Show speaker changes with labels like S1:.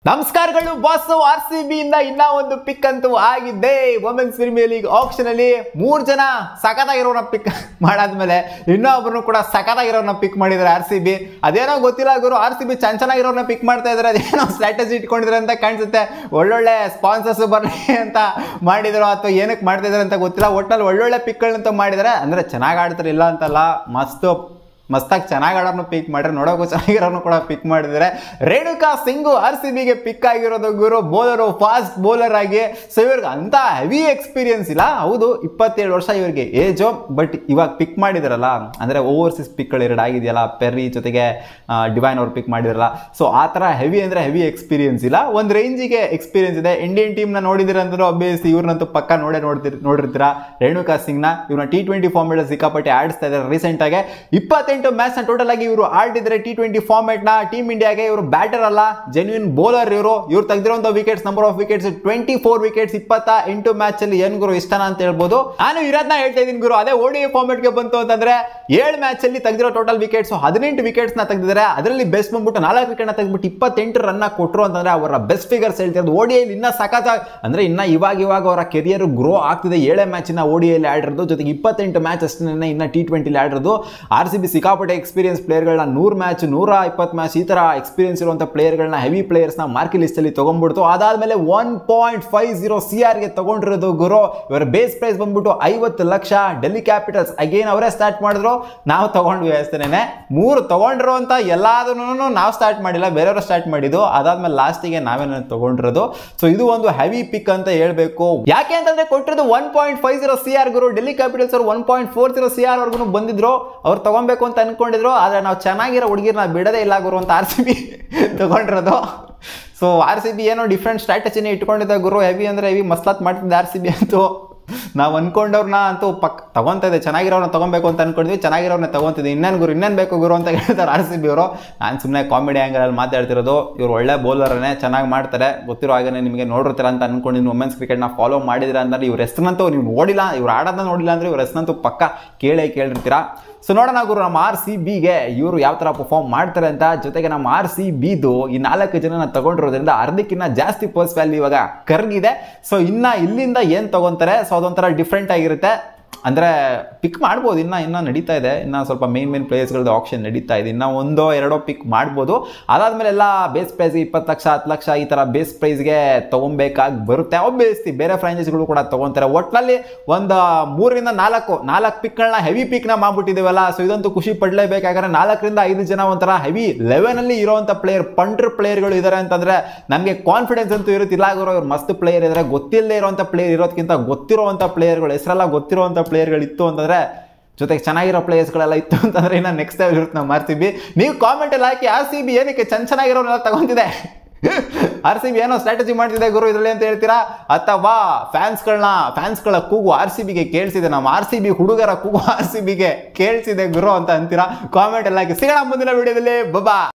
S1: ನಮಸ್ಕಾರಗಳು boss R C B ಇಂದ ಇನ್ನ ಒಂದು ಪಿಕ್ ಅಂತೂ ಆಗಿದ್ದೆ ವುಮೆನ್ಸ್ ಪ್ರೀಮಿಯರ್ ಲೀಗ್ ಆಪ್ಷನ್ ಅಲ್ಲಿ ಮೂರ್ ಜನ ಸಖತ್ತಾಗಿರೋನ ಪಿಕ್ ಮಾಡಾದ್ಮೇಲೆ ಇನ್ನೊಬ್ಬರು ಕೂಡ ಸಖತ್ತಾಗಿರೋನ ಪಿಕ್ ಮಾಡಿದ್ದಾರೆ ಆರ್ ಸಿ ಬಿ ಅದೇನೋ ಗೊತ್ತಿಲ್ಲ ಗುರು ಆರ್ ಸಿ ಬಿ ಚೆನ್ನ ಚೆನ್ನಾಗಿರೋನ ಪಿಕ್ ಮಾಡ್ತಾ ಇದ್ದಾರೆ ಅದೇನೋ ಸ್ಟ್ರಾಟಜಿ ಇಟ್ಕೊಂಡಿದ್ರೆ ಅಂತ ಕಾಣಿಸುತ್ತೆ ಒಳ್ಳೊಳ್ಳೆ ಸ್ಪಾನ್ಸರ್ಸ್ ಬರಲಿ ಅಂತ ಮಾಡಿದ್ರು ಅಥವಾ ಏನಕ್ಕೆ ಮಾಡ್ತಾ ಇದ್ದಾರೆ ಅಂತ ಗೊತ್ತಿಲ್ಲ ಒಟ್ಟಲ್ಲಿ ಒಳ್ಳೊಳ್ಳೆ ಪಿಕ್ಗಳಂತ ಮಾಡಿದ್ದಾರೆ ಅಂದ್ರೆ ಚೆನ್ನಾಗಿ ಆಡ್ತಾರೆ ಇಲ್ಲ ಅಂತಲ್ಲ ಮಸ್ತ್ ಮಸ್ತಾಗಿ ಚೆನ್ನಾಗಿ ಆಡೋರ್ನ ಪಿಕ್ ಮಾಡ್ರೆ ನೋಡೋಕ್ಕೂ ಚೆನ್ನಾಗಿರೋನು ಕೂಡ ಪಿಕ್ ಮಾಡಿದ್ದಾರೆ ರೇಣುಕಾ ಸಿಂಗು ಆರ್ ಸಿ ಬಿಗೆ ಪಿಕ್ ಆಗಿರೋದು ಗುರು ಬೌಲರು ಫಾಸ್ಟ್ ಬೌಲರ್ ಆಗಿ ಸೊ ಇವ್ರಿಗೆ ಅಂತ ಹೆವಿ ಎಕ್ಸ್ಪೀರಿಯನ್ಸ್ ಇಲ್ಲ ಹೌದು ಇಪ್ಪತ್ತೇಳು ವರ್ಷ ಇವ್ರಿಗೆ ಏಜು ಬಟ್ ಇವಾಗ ಪಿಕ್ ಮಾಡಿದಾರಲ್ಲ ಅಂದರೆ ಓವರ್ಸೀಸ್ ಪಿಕ್ಗಳು ಎರಡು ಆಗಿದೆಯಲ್ಲ ಪೆರ್ರಿ ಜೊತೆಗೆ ಡಿವೈನ್ ಅವ್ರು ಪಿಕ್ ಮಾಡಿದಾರಲ್ಲ ಸೊ ಆ ಥರ ಹೆವಿ ಅಂದರೆ ಹೆವಿ ಎಕ್ಸ್ಪೀರಿಯನ್ಸ್ ಇಲ್ಲ ಒಂದು ರೇಂಜಿಗೆ ಎಕ್ಸ್ಪೀರಿಯನ್ಸ್ ಇದೆ ಇಂಡಿಯನ್ ಟೀಮ್ನ ನೋಡಿದಿರ ಅಂದ್ರೆ ಅಬ್ವಿಯಸ್ಲಿ ಇವ್ರನ್ನಂತೂ ಪಕ್ಕ ನೋಡೇ ನೋಡ್ತಿರ್ ನೋಡಿರ್ತೀರಾ ರೇಣುಕಾ ಸಿಂಗ್ನ ಇವ್ರನ್ನ ಟಿ ಟ್ವೆಂಟಿ ಫಾರ್ಮೇಟ್ ಸಿಕ್ಕಾಪಟ್ಟೆ ಆಡಿಸ್ತಾ ಇದ್ದಾರೆ ರೀಸೆಂಟಾಗಿ ಇಪ್ಪತ್ತೆಂಟು ಮ್ಯಾಚ್ನ ಟೋಟಲ್ ಆಗಿ ಇವರು ಆಡಿದ್ರೆ ಟಿ ಟ್ವೆಂಟಿ ಫಾರ್ಮೇಟ್ನ ಟೀಮ್ ಇಂಡಿಯಾಗೆ ಇವರು ಬ್ಯಾಟರ್ ಅಲ್ಲ ಜೆನ್ಯೂನ್ ಬೌಲರ್ ಇವರು ಇವ್ರು ತೆಗೆದಿರುವಂಥ wickets number of wickets twenty four wickets ಇಪ್ಪತ್ತ ಎಂಟು ಮ್ಯಾಚ್ ಅಲ್ಲಿ ಏನ್ ಗುರು ಇಷ್ಟನ ಅಂತ ಹೇಳ್ಬೋದು ನಾನು ಇರೋದನ್ನ ಹೇಳ್ತಾ ಇದ್ದೀನಿ ಗುರು ಅದೇ ಓಡಿ ಫಾರ್ಮೆಟ್ಗೆ ಬಂತು ಅಂತಂದ್ರೆ ಏಳು ಮ್ಯಾಚ್ ಅಲ್ಲಿ ತೆಗೆದಿರೋ ಟೋಟಲ್ ವಿಕೆಟ್ಸ್ ಹದಿನೆಂಟು ವಿಕೆಟ್ಸ್ ನ ತೆಗೆದಿದ್ದಾರೆ ಅದರಲ್ಲಿ ಬೆಸ್ಟ್ ಬಂದ್ಬಿಟ್ಟು ನಾಲ್ಕು ವಿಕೆಟ್ ನ ತೆಗೆದ್ಬಿಟ್ಟು ಇಪ್ಪತ್ತೆಂಟು ರನ್ ಕೊಟ್ಟರು ಅಂತಂದ್ರೆ ಅವರ ಬೆಸ್ಟ್ ಫಿಗರ್ಸ್ ಹೇಳ್ತಿರೋದು ಓಡಿಯಲ್ಲಿ ಇನ್ನ ಸಖತ್ ಅಂದ್ರೆ ಇನ್ನ ಇವಾಗ ಇವಾಗ ಅವರ ಕೆರಿಯರ್ ಗ್ರೋ ಆಗ್ತಿದೆ ಏಳೇ ಮ್ಯಾಚ್ ನ ಓಡಿಯಲ್ಲಿ ಆಡಿರೋದು ಜೊತೆಗೆ ಇಪ್ಪತ್ತೆಂಟು ಮ್ಯಾಚ್ ಅಷ್ಟೇ ಇನ್ನ ಟಿ ಟ್ವೆಂಟಿಲಿ ಆಡಿರೋದು ಆರ್ ಸಿ ಬಿ ಸಿಕ್ಕಾಪಟ್ಟೆ ಎಕ್ಸ್ಪೀರಿಯನ್ಸ್ ಪ್ಲೇಯರ್ಗಳನ್ನ ನೂರು ಮ್ಯಾಚ್ ನೂರ ಇಪ್ಪತ್ತು ಮ್ಯಾಚ್ ಈ ತರ ಎಕ್ಸ್ಪೀರಿಯನ್ಸ್ ಇರುವಂತ ಪ್ಲೇಯರ್ಗಳನ್ನ ಹೆವಿ ಪ್ಲೇಯರ್ಸ್ನ ಮಾರ್ಕಿ ಲಿಸ್ಟ್ ಅಲ್ಲಿ ತಗೊಂಡ್ಬಿಡ್ತು ಅದಾದ್ಮೇಲೆ one point five zero C R ಗೆ ತಗೊಂಡಿರೋದು ಗುರು ಇವರ ಬೇಸ್ ಪ್ರೈಸ್ ಬಂದ್ಬಿಟ್ಟು ಐವತ್ತು ಲಕ್ಷ ಡೆಲ್ಲಿ ಕ್ಯಾಪಿಟಲ್ಸ್ ಅಗೇನ್ ಅವರೇ ಸ್ಟಾರ್ಟ್ ಮಾಡಿದ್ರು ನಾವು ತಗೊಂಡ್ವಿ ಅಷ್ಟೇನೆ ಮೂರು ತಗೊಂಡಿರೋ ಅಂತ ಎಲ್ಲದನ್ನು ನಾವು ಸ್ಟಾರ್ಟ್ ಮಾಡಿಲ್ಲ ಬೇರೆಯವರು ಸ್ಟಾರ್ಟ್ ಮಾಡಿದ್ದು ಅದಾದ್ಮೇಲೆ ಲಾಸ್ಟಿಗೆ ನಾವೇನ ತಗೊಂಡಿರೋದು ಸೊ ಇದು ಒಂದು ಹೆವಿ ಪಿಕ್ ಅಂತ ಹೇಳ್ಬೇಕು ಯಾಕೆ ಅಂತಂದ್ರೆ ಕೊಟ್ಟಿರೋದು one point five zero C R ಗುರು ಡೆಲ್ಲಿ ಕ್ಯಾಪಿಟಲ್ಸ್ ಅವರು one point four zero C R ವರ್ಗು ಬಂದಿದ್ರು ಅವ್ರು ತಗೊಬೇಕು ಅಂತ ಅನ್ಕೊಂಡಿದ್ರು ಆದ್ರೆ ನಾವು ಚೆನ್ನಾಗಿರೋ ಹುಡುಗಿರ್ನ ಬಿಡದೇ ಇಲ್ಲ ಗುರು ಅಂತ ಆರ್ ಸಿ ಬಿ ತಗೊಂಡಿರೋದು ಸೊ ಆರ್ ಸಿ ಬಿ ಏನೋ ಡಿಫ್ರೆಂಟ್ ಸ್ಟ್ರಾಟಜಿನೇ ಇಟ್ಕೊಂಡಿದ್ದ ಗುರು ಹೆವಿ ಅಂದರೆ ಹೆವಿ ಮಸ್ಲಾತ್ ಮಾಡ್ತಿದ್ದೆ ಆರ್ ಸಿ ಬಿ ಅಂತೂ ನಾವು ಅನ್ಕೊಂಡವ್ರನ್ನ ಅಂತೂ ಪಕ್ ತಗೊಂತ ಇದೆ ಚೆನ್ನಾಗಿರೋನ ತಗೊಬೇಕು ಅಂತ ಅನ್ಕೊಂಡಿದ್ವಿ ಚೆನ್ನಾಗಿರೋನ ತಗೊಂತಿದ್ವಿ ಇನ್ನೇನು ಗುರು ಇನ್ನೇನು ಬೇಕು ಗುರು ಅಂತ ಹೇಳ್ತಾರೆ ಆರ್ ಸಿ ಬಿ ಅವರು ನಾನು ಸುಮ್ಮನೆ ಕಾಮಿಡಿ ಆ್ಯಂಗಲಲ್ಲಿ ಮಾತಾಡ್ತಿರೋದು ಇವ್ರು ಒಳ್ಳೆ ಬೌಲರನ್ನೇ ಚೆನ್ನಾಗಿ ಮಾಡ್ತಾರೆ ಗೊತ್ತಿರೋ ಹಾಗೆ ನಿಮಗೆ ನೋಡಿರ್ತೀರ ಅಂತ ಅನ್ಕೊಂಡಿದ್ದು ವುಮೆನ್ಸ್ ಕ್ರಿಕೆಟ್ನ ಫಾಲೋ ಮಾಡಿದಿರ ಅಂದ್ರೆ ಇವ್ರ ಹೆಸರಿನಂತೂ ನೀವು ನೋಡಿಲ್ಲ ಇವ್ರು ಆಡೋದನ್ನ ನೋಡಿಲ್ಲ ಅಂದ್ರೆ ಇವ್ರ ಹೆಸರಿನಂತೂ ಪಕ್ಕ ಕೇಳೇ ಕೇಳಿರ್ತೀರಾ ಸೊ ನೋಡೋಣ ಗುರು ನಮ್ಮ ಆರ್ ಸಿ ಬಿಗೆ ಇವರು ಯಾವ ಥರ ಪರ್ಫಾರ್ಮ್ ಮಾಡ್ತಾರೆ ಅಂತ ಜೊತೆಗೆ ನಮ್ಮ ಆರ್ ಸಿ ಬಿದು ಈ ನಾಲ್ಕು ಜನನ ತಗೊಂಡಿರೋದ್ರಿಂದ ಅರ್ಧಕ್ಕಿಂತ ಜಾಸ್ತಿ ಪರ್ಸ್ ವ್ಯಾಲ್ಯೂ ಇವಾಗ ಕರ್ಗಿದೆ ಸೊ ಇನ್ನು ಇಲ್ಲಿಂದ ಏನು ತಗೊಂತಾರೆ ಸೊ ಅದೊಂಥರ ಡಿಫ್ರೆಂಟ್ ಆಗಿರುತ್ತೆ ಅಂದರೆ ಪಿಕ್ ಮಾಡ್ಬೋದು ಇನ್ನು ಇನ್ನೂ ನಡೀತಾ ಇದೆ ಇನ್ನು ಸ್ವಲ್ಪ ಮೇನ್ ಮೇನ್ ಪ್ಲೇಯರ್ಸ್ಗಳದ್ದು ಆಪ್ಷನ್ ನಡೀತಾ ಇದೆ ಇನ್ನು ಒಂದೋ ಎರಡೋ ಪಿಕ್ ಮಾಡ್ಬೋದು ಅದಾದಮೇಲೆ ಎಲ್ಲ ಬೇಸ್ ಪ್ರೈಸ್ಗೆ ಇಪ್ಪತ್ತು ಲಕ್ಷ ಹತ್ತು ಲಕ್ಷ ಈ ಥರ ಬೇಸ್ ಪ್ರೈಸ್ಗೆ ತೊಗೊಬೇಕಾಗಿ ಬರುತ್ತೆ ಬೇಸ್ತಿ ಬೇರೆ ಫ್ರಾಂಚೈಸಿಗಳು ಕೂಡ ತೊಗೊತಾರೆ ಒಟ್ಟಿನಲ್ಲಿ ಒಂದು ಮೂರರಿಂದ ನಾಲ್ಕು ನಾಲ್ಕು ಪಿಕ್ಗಳನ್ನ ಹೆವಿ ಪಿಕ್ನ ಮಾಡ್ಬಿಟ್ಟಿದ್ದೀವಲ್ಲ ಸೊ ಇದಂತೂ ಖುಷಿ ಪಡಲೇಬೇಕಾದ್ರೆ ನಾಲ್ಕರಿಂದ ಐದು ಜನ ಒಂಥರ ಹೆವಿ ಲೆವೆನಲ್ಲಿ ಇರೋವಂಥ ಪ್ಲೇಯರ್ ಪಂಟ್ರ್ ಪ್ಲೇಯರ್ಗಳು ಇದ್ದಾರೆ ಅಂತಂದರೆ ನಮಗೆ ಕಾನ್ಫಿಡೆನ್ಸ್ ಅಂತೂ ಇರುತ್ತಿಲ್ಲ ಗುರು ಇವ್ರು ಮಸ್ತ್ ಪ್ಲೇಯರ್ ಇದ್ದಾರೆ ಗೊತ್ತಿಲ್ಲದೆ ಇರೋವಂಥ ಪ್ಲೇಯರ್ ಇರೋದಕ್ಕಿಂತ ಗೊತ್ತಿರೋವಂಥ ಪ್ಲೇಯರ್ಗಳು ಹೆಸರೆಲ್ಲ ಗೊತ್ತಿರೋವಂಥ ಪ್ಲೇಯರ್ಗಳು ಇತ್ತು ಅಂತಂದರೆ ಜೊತೆಗೆ ಚೆನ್ನಾಗಿರೋ ಪ್ಲೇಯರ್ಸ್ಗಳೆಲ್ಲ ಇತ್ತು ಅಂತಂದ್ರೆ ಇನ್ನು ನೆಕ್ಸ್ಟ್ ಟೈಮ್ ಇರುತ್ತೆ ನಾವು ಮಾಡ್ತೀವಿ ನೀವು ಕಾಮೆಂಟಲ್ಲಿ ಹಾಕಿ ಆರ್ ಸಿ ಬಿ ಏನಕ್ಕೆ ಚೆನ್ನ ಚೆನ್ನಾಗಿರೋನೆಲ್ಲ ತಗೊಂತಿದೆ ಆರ್ ಸಿ ಬಿ ಏನೋ ಸ್ಟ್ರಾಟಜಿ ಮಾಡ್ತಿದೆ ಗುರು ಇದರಲ್ಲಿ ಅಂತ ಹೇಳ್ತೀರಾ ಅಥವಾ ಫ್ಯಾನ್ಸ್ಗಳನ್ನ ಫ್ಯಾನ್ಸ್ಗಳ ಕೂಗು ಆರ್ ಸಿ ಬಿಗೆ ಕೇಳಿಸಿದೆ ನಮ್ಮ ಆರ್ ಸಿ ಬಿ ಹುಡುಗರ ಕೂಗು ಆರ್ ಸಿ ಬಿಗೆ ಕೇಳಿಸಿದೆ ಗುರು ಅಂತ ಅಂತೀರಾ ಕಾಮೆಂಟ್ ಎಲ್ಲ ಹಾಕಿ ಸಿಗೋಣ ಮುಂದಿನ ವಿಡಿಯೋದಲ್ಲಿ ಬಬಾ